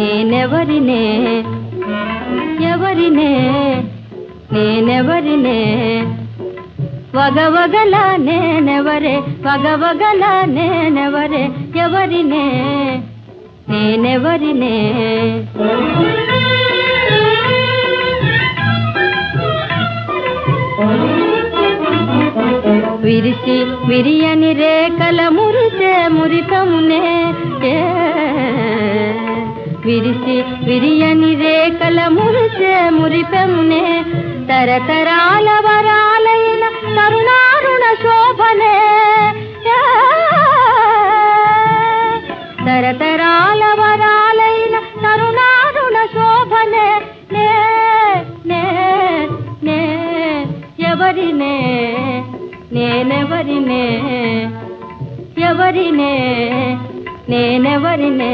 నేనెవరినే ఎవరినే నేనెవరినే వగవగల నేనెవరే వగవగల నేనెవరే ఎవరినే నేనెవరినే విరిసి విరియని రేఖల మురిసే మురితమునే ఏ. విరిసి విరియని రేఖల మురిసే మురిపెమునే తరతరాల వరాలైన తరుణారుణ శోభనే ఏ. తరతరాల వరాలైన తరుణారుణ శోభనే నే నే నే ఎవరినే నేనెవరినే ఎవరినే నేనెవరినే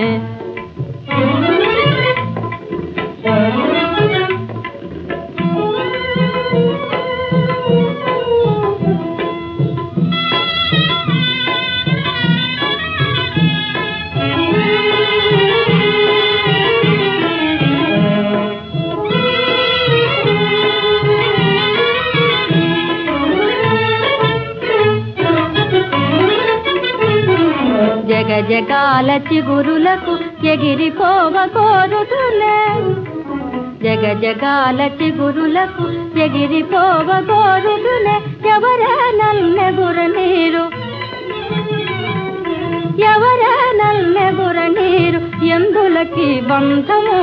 జగ జగాల చిగురులకు ఎగిరిపోవ కోరుతులే జగ జగాల చిగురులకు ఎగిరిపోవ కోరుతులే ఎవరే నల్లెగుర నీరు ఎవరే నల్లెగుర నీరు ఎందులకి బంధము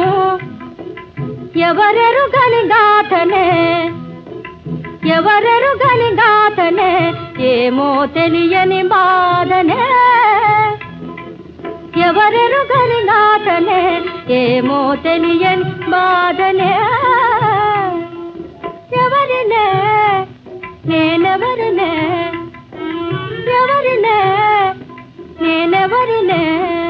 ఎవరెరు గని గాథనే ఎవరెరు గని గాథనే ఏమో తెలియని బాధనే ఎవరెరు గని గాథనే ఏమో తెలియని బాధనే ఎవరినే నేనెవరినే ఎవరినే నేనెవరినే